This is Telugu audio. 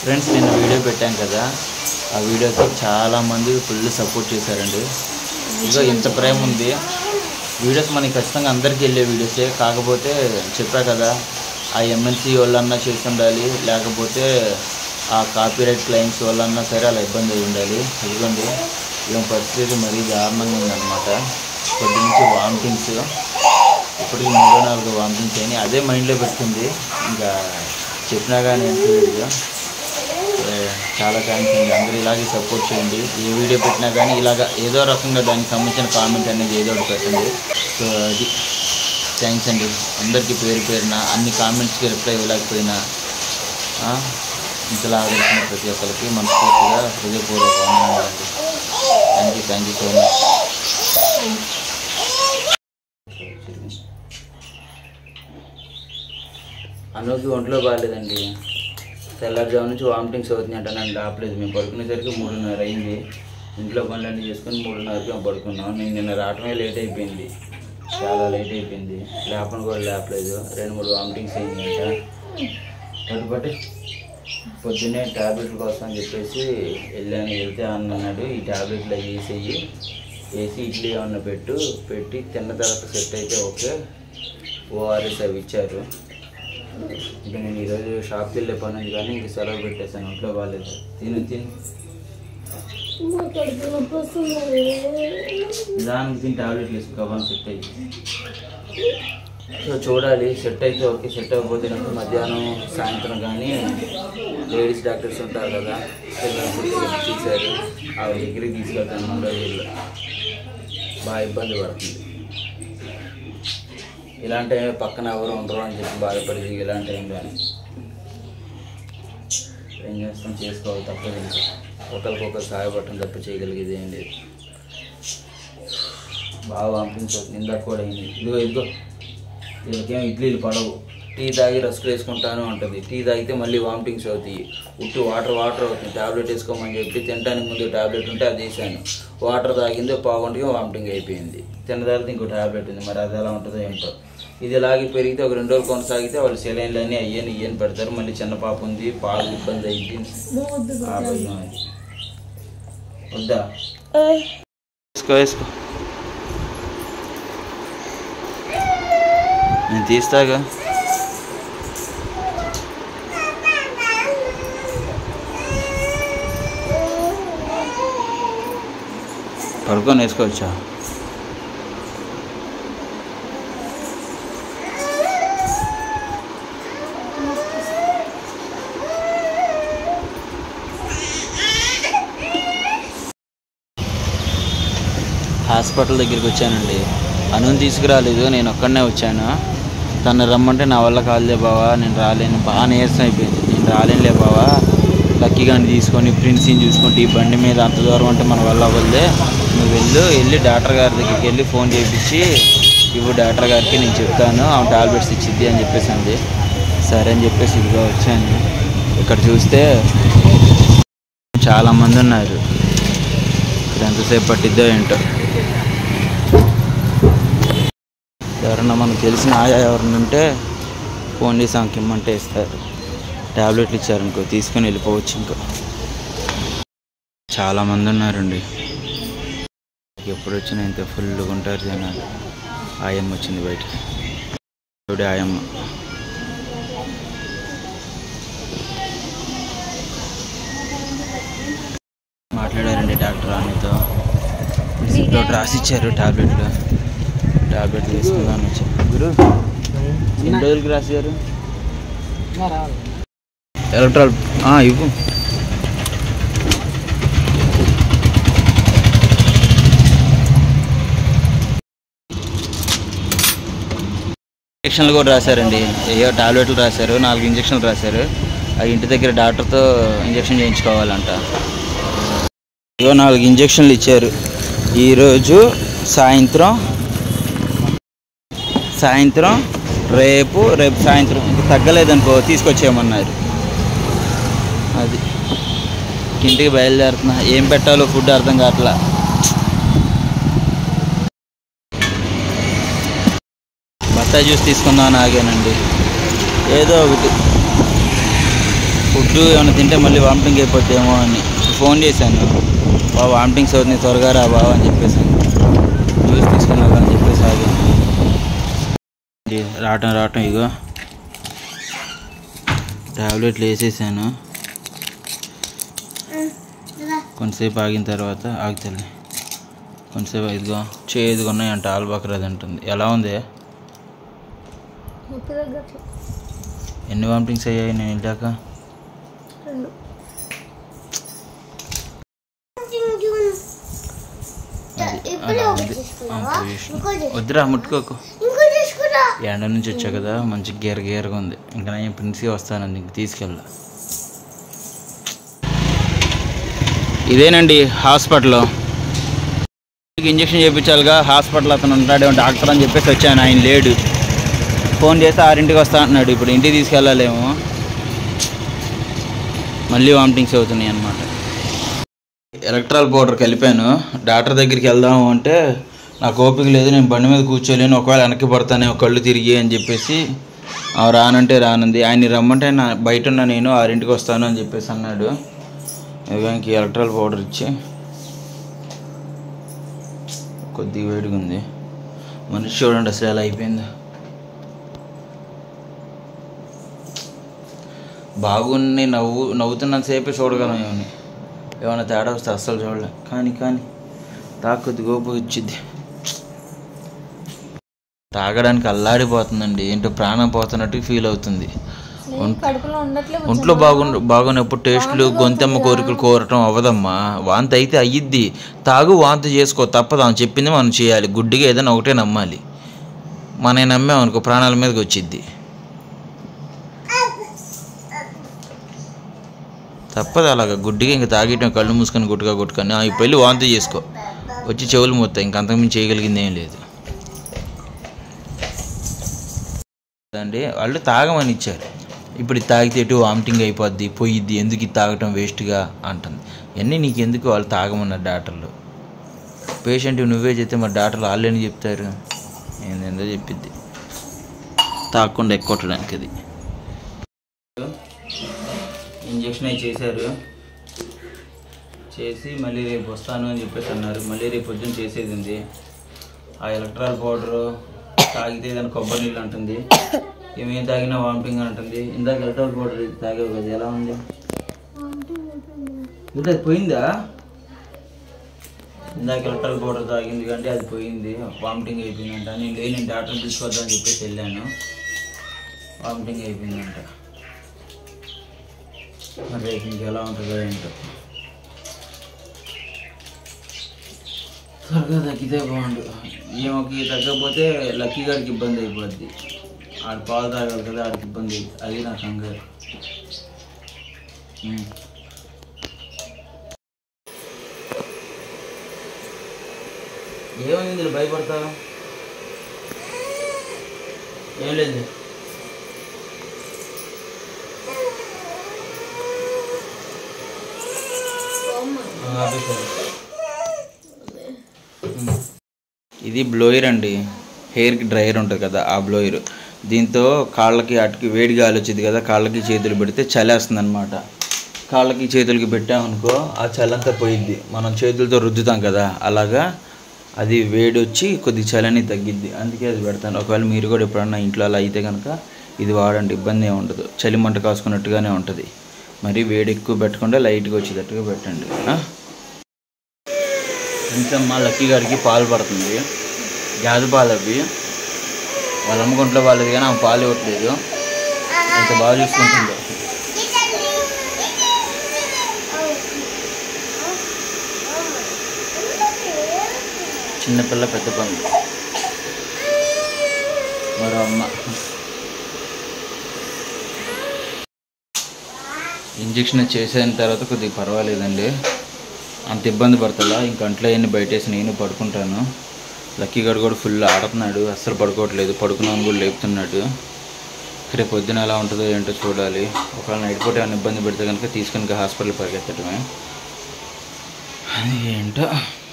ఫ్రెండ్స్ నిన్న వీడియో పెట్టాం కదా ఆ వీడియోకి చాలామంది ఫుల్ సపోర్ట్ చేశారండి ఇదిగో ఇంత ప్రేమ ఉంది వీడియోస్ మనకి ఖచ్చితంగా అందరికీ వెళ్ళే వీడియోసే కాకపోతే చెప్పా కదా ఆ ఎంఎన్సీ వాళ్ళన్నా చేసి ఉండాలి లేకపోతే ఆ కాపీరైట్ క్లైమ్స్ వాళ్ళన్నా సరే అలా ఇబ్బంది అయి ఉండాలి ఇదిగోండి ఈమె పరిస్థితి మరీ దారుణంగా ఉందన్నమాట కొద్ది నుంచి వామిటింగ్స్ ఇప్పటికి మూడో నాలుగు వామిటింగ్స్ అయినాయి అదే మైండ్లో పెట్టుకుంది ఇంకా చెప్పినా కానీ ఏంటి వీడియో ఏ, చాలా థ్యాంక్స్ అండి అందరూ ఇలాగే సపోర్ట్ చేయండి ఏ వీడియో పెట్టినా కానీ ఇలాగ ఏదో రకంగా దానికి సంబంధించిన కామెంట్ అనేది ఏదో ఒకటి పెట్టండి సో అది థ్యాంక్స్ అండి అందరికీ పేరు పేరున అన్ని కామెంట్స్కి రిప్లై ఇవ్వలేకపోయినా ఆ, ఇంతలా ఆదరించిన ప్రతి ఒక్కరికి మనస్ఫూర్తిగా హృదయపూర్వక వందనాలండి thank you thank you so much అనుకి ఒంట్లో బాగాలేదండి తెల్లారుజాము నుంచి వామిటింగ్స్ అవుతున్నాయి అంటే నన్ను రావట్లేదు మేము పడుకునేసరికి మూడున్నర అయింది ఇంట్లో పనులన్నీ చేసుకొని మూడున్నరకి మేము పడుకున్నాం నేను నిన్న రావటమే లేట్ అయిపోయింది చాలా లేట్ అయిపోయింది లేపను కూడా లేపలేదు రెండు మూడు వామిటింగ్స్ అయిందంట పట్టుబట్టి పొద్దున్నే ట్యాబ్లెట్ల కోసం అని చెప్పేసి వెళ్ళాను వెళ్తే అన్న అన్నాడు ఈ ట్యాబ్లెట్లు అవి వేసేయి వేసి ఇడ్లీ ఏమన్నా పెట్టు పెట్టి తిన్న తర్వాత సెట్ అయితే ఓకే ఓఆర్ఎస్ అవి ఇచ్చారు ఇక నేను ఈరోజు షాప్కి వెళ్ళే పని ఉంది కానీ ఇంక సెలవు పెట్టేశాను ఒంట్లో బాగాలేదు తిను తిను నిదానికి తిని టాబ్లెట్లు వేసుకోవాలి సెట్ అయ్యి సో చూడాలి సెట్ అయితే ఓకే సెట్ అవ్వకపోతే కనుక మధ్యాహ్నం సాయంత్రం కానీ లేడీస్ డాక్టర్స్ ఉంటారు కదా పిల్లలు తీశారు ఆ దగ్గరికి తీసుకెళ్తాను మన రోజుల్లో బాగా ఇబ్బంది పడుతుంది ఇలాంటి టైం పక్కన ఎవరు ఉండరు అని చెప్పి బాధపడేది ఇలాంటి టైం కానీ ఏం చేస్తాం చేసుకోవాలి తప్పదు ఇంకా ఒకరికొకరు సహాయపడటం తప్ప చేయగలిగేది ఏం లేదు బాగా పంపించవచ్చు ఇందాక కూడా అయింది ఇదిగో ఇదిగో వీళ్ళకేం ఇడ్లీలు పడవు టీ తాగి రస్కులు వేసుకుంటాను అంటుంది టీ తాగితే మళ్ళీ వామిటింగ్స్ అవుతాయి ఉట్టి వాటర్ వాటర్ అవుతుంది టాబ్లెట్ వేసుకోమని చెప్పి తినడానికి ముందు టాబ్లెట్ ఉంటే అది వేసాను వాటర్ తాగింది పావుగంటకి వామిటింగ్ అయిపోయింది తిన్న తర్వాత ఇంకో టాబ్లెట్ ఉంది మరి అది ఎలా ఉంటుందో ఏంటో ఇది ఇలాగే పెరిగితే ఒక రెండు రోజులు కొనసాగితే వాళ్ళు సెలైన్లు అన్నీ అయ్యని ఇయ్యని పెడతారు మళ్ళీ చిన్న పాప ఉంది పాలు ఇబ్బంది అయ్యింది ఆ భయం అది. వద్దా వేసుకో వేసుకో నేను తీస్తాగా పడుకొని వేసుకోవచ్చా హాస్పిటల్ దగ్గరికి వచ్చానండి అనుని తీసుకురాలేదు నేను ఒక్కడనే వచ్చాను తను రమ్మంటే నా వల్ల కాదులే బావా నేను రాలేను బాగా నీరసం అయిపోయింది నేను రాలేనులే బావా లక్కీ గాని తీసుకొని ప్రిన్సీని చూసుకుంటే ఈ బండి మీద అంత దూరం అంటే మన వల్ల అవ్వదులే నువ్వు వెళ్ళు వెళ్ళి డాక్టర్ గారి దగ్గరికి వెళ్ళి ఫోన్ చేయించి ఇవ్వు డాక్టర్ గారికి నేను చెప్తాను ఆమె టాబ్లెట్స్ ఇచ్చిద్ది అని చెప్పేసి అంది సరే అని చెప్పేసి ఇదిగో వచ్చాను ఇక్కడ చూస్తే చాలామంది ఉన్నారు ఇక్కడ ఎంతసేపు పట్టిద్దో ఏంటో ఎవరన్నా మనకు తెలిసిన ఆయా ఎవరన్నా ఉంటే ఫోన్ చేసి ఆమెకి ఇమ్మంటే ఇస్తారు ట్యాబ్లెట్లు ఇచ్చారనుకో తీసుకొని వెళ్ళిపోవచ్చు ఇంకా చాలామంది ఉన్నారండి ఎప్పుడు వచ్చినా ఇంత ఫుల్గా ఉంటారు జనాలు ఆయమ్మ వచ్చింది బయటికి ఇప్పుడే ఆయమ్మ మాట్లాడారండి డాక్టర్ ఆమెతో రిసిప్ట్ ఒకటి రాసి ఇచ్చారు టాబ్లెట్లు టాబ్లెట్లు వేసుకుందామని వచ్చారు గురు ఎన్ని రోజులకి రాశారు ఎలక్ట్రాల్ ఇవ్వు ఇంజక్షన్లు కూడా రాశారండి ఏయో టాబ్లెట్లు రాశారు నాలుగు ఇంజక్షన్లు రాశారు ఆ ఇంటి దగ్గర డాక్టర్తో ఇంజక్షన్ చేయించుకోవాలంట ఇగో నాలుగు ఇంజక్షన్లు ఇచ్చారు ఈరోజు సాయంత్రం సాయంత్రం రేపు రేపు సాయంత్రం ఇంక తగ్గలేదనుకో తీసుకొచ్చేయమన్నారు అది ఇంటికి బయలుదేరుతున్నా ఏం పెట్టాలో ఫుడ్ అర్థం కావట్లా బత్తాయి జ్యూస్ తీసుకుందామని ఆగానండి ఏదో ఒకటి ఫుడ్ ఏమైనా తింటే మళ్ళీ వామిటింగ్ అయిపోద్దేమో అని ఫోన్ చేశాను బాబా వామిటింగ్స్ అవుతుంది త్వరగా రా బావ అని చెప్పేసాను జ్యూస్ తీసుకుని అని చెప్పేసి ఆగి ఇది రావటం రావటం ఇగో టాబ్లెట్లు వేసేసాను కొంతసేపు ఆగిన తర్వాత ఆగుతలే కొంతసేపు ఇదిగో చేదుగా ఉన్నాయంట ఆల్బకరాది అంటుంది ఎలా ఉంది ఇప్పుడు తగ్గట్లేదు ఎన్ని వామిటింగ్స్ అయ్యాయి నేను వెళ్ళాక రెండు అది అలా ఉంది ఆ పొజిషన్ వద్దురా ముట్టుకోకు ఇంకో తీసుకురా ఎండ నుంచి వచ్చా కదా మంచి గేర గేరగా ఉంది ఇంకా నేను ప్రిన్సీ వస్తానండి ఇంక తీసుకెళ్ళా ఇదేనండి హాస్పిటల్ ఇంజక్షన్ చేయించాలిగా హాస్పిటల్ అతను ఉంటాడు డాక్టర్ అని చెప్పేసి వచ్చాను ఆయన లేడు ఫోన్ చేస్తే ఆరింటికి వస్తా అంటున్నాడు ఇప్పుడు ఇంటికి తీసుకెళ్ళాలేమో మళ్ళీ వామిటింగ్స్ అవుతున్నాయి అన్నమాట ఎలక్ట్రాల్ పౌడర్ కలిపాను డాక్టర్ దగ్గరికి వెళ్దాము అంటే నాకు ఓపిక లేదు నేను బండి మీద కూర్చోలేను ఒకవేళ వెనక్కి పడతానే కళ్ళు తిరిగి అని చెప్పేసి "ఆ, రానంటే రానుంది ఆయన రమ్మంటే నా బయట ఉన్నా నేను ఆరింటికి వస్తాను అని చెప్పేసి అన్నాడు ఇదిగో ఇంక ఎలక్ట్రాల్ పౌడర్ ఇచ్చి కొద్దిగా వేడిగా ఉంది మనిషి చూడండి అసలు ఎలా అయిపోయిందో బాగుండి నవ్వు నవ్వుతున్నంతసేపే చూడగలం ఏమని ఏమైనా తేడా వస్తే అస్సలు చూడలే కానీ కానీ తాకొద్ది గోపు వచ్చింది తాగడానికి అల్లాడిపోతుందండి ఏంటో ప్రాణం పోతున్నట్టు ఫీల్ అవుతుంది ఒంట్- కడుపులో ఉండట్లే ఒంట్లో బాగుండ బాగున్నప్పుడు టేస్ట్లు గొంతెమ్మ కోరికలు కోరటం అవ్వదమ్మా వాంతి అయితే అయ్యిద్ది తాగు వాంతి చేసుకో తప్పదు ఆమె చెప్పింది మనం చేయాలి గుడ్డిగా ఏదైనా ఒకటే నమ్మాలి మనం నమ్మామనుకో ప్రాణాల మీదకి వచ్చిద్ది తప్పదు అలాగా గుడ్డిగా ఇంక తాగేయటం కళ్ళు మూసుకొని గుట్టుగా కొట్టుకొని "ఆ, ఇప్పుడు వెళ్ళి వాంతి చేసుకో వచ్చి చెవులు మొత్తం ఇంక అంతకుమించి చేయగలిగింది ఏం లేదు అండి వాళ్ళు తాగమని ఇచ్చారు ఇప్పుడు ఇది తాగితే ఎటు వామిటింగ్ అయిపోద్ది పోయిద్ది ఎందుకు ఇది తాగటం వేస్ట్గా అంటుంది ఇవన్నీ నీకు ఎందుకు వాళ్ళు తాగమన్నారు డాక్టర్లు పేషెంట్ నువ్వే చెప్తే మరి డాక్టర్లు వాళ్ళని చెప్తారు ఏందేందో చెప్పిద్ది తాగకుండా ఎక్కొట్టడానికి అది ఇంజక్షన్ అయి చేశారు చేసి మళ్ళీ రేపు వస్తాను అని చెప్పేసి అన్నారు మళ్ళీ రేపు పొద్దున్న చేసేది ఉంది ఆ ఎలక్ట్రాల్ పౌడరు తాగితే ఏదైనా కొబ్బరి నీళ్ళు అంటుంది ఏమేం తాగినా వామిటింగ్ అంటుంది ఇందాక ఎలక్ట్రాల్ పౌడర్ తాగావు కదా ఎలా ఉంది అంటే అది పోయిందా ఇందాక ఎలక్ట్రాల్ పౌడర్ తాగింది కంటే అది పోయింది వామిటింగ్ అయిపోయిందంట నేను లేని నేను డాక్టర్ తీసుకొద్దామని చెప్పేసి వెళ్ళాను వామిటింగ్ అయిపోయిందంట మరి రేపు ఇంక ఎలా ఉంటుందో ఏంటో త్వరగా తగ్గితే బాగుండు ఈమెకి తగ్గకపోతే లక్కీ గారికి ఇబ్బంది అయిపోద్ది ఆడు పాలు తాగాలి కదా ఆడికి ఇబ్బంది అవుతుంది అది నా కంగారు ఉమ్. ఏమైంది భయపడతావు ఏం లేదు ఆ, ఆపేశారు. ఉమ్. ఇది బ్లోయర్ అండి హెయిర్కి డ్రైయర్ ఉంటుంది కదా ఆ బ్లోయర్ దీంతో కాళ్ళకి అటుకి వేడి గాలి వచ్చింది కదా కాళ్ళకి చేతులు పెడితే చలేస్తుంది అనమాట కాళ్ళకి చేతులకి పెట్టామనుకో ఆ చలంతా పోయిద్ది మనం చేతులతో రుద్దుతాం కదా అలాగా అది వేడి వచ్చి కొద్ది చలని తగ్గిద్ది అందుకే అది పెడతాను ఒకవేళ మీరు కూడా ఎప్పుడన్నా ఇంట్లో అలా అయితే కనుక ఇది వాడండి ఇబ్బంది ఏమి ఉండదు చలి మంట కాసుకున్నట్టుగానే ఉంటుంది మరి వేడి ఎక్కువ పెట్టకుండా లైట్గా వచ్చేటట్టుగా పెట్టండి ఆ? ఇంకా మా లక్కీ గారికి పాలు పడుతుంది గ్యాస్ పాలు అవి వాళ్ళ అమ్మకుంట్లో వాళ్ళది కానీ ఆమె పాలు ఇవ్వట్లేదు ఎంత బాగా చూసుకుంటుందో చిన్నపిల్ల పెద్ద పనులు మరో అమ్మ ఇంజక్షన్ చేసిన తర్వాత కొద్దిగా పర్వాలేదండి అంత ఇబ్బంది పడతలా ఇంక అంట్లో అవన్నీ బయటేసి నేను పడుకుంటాను లక్కీ గడు కూడా ఫుల్ ఆడుతున్నాడు అస్సలు పడుకోవట్లేదు పడుకున్నాను కూడా లేపుతున్నాడు రేపు పొద్దున ఎలా ఉంటుందో ఏంటో చూడాలి ఒకవేళ నైట్ పూట ఏమైనా ఇబ్బంది పెడితే కనుక తీసుకుని హాస్పిటల్ పరిగెత్తడమే అది ఏంటో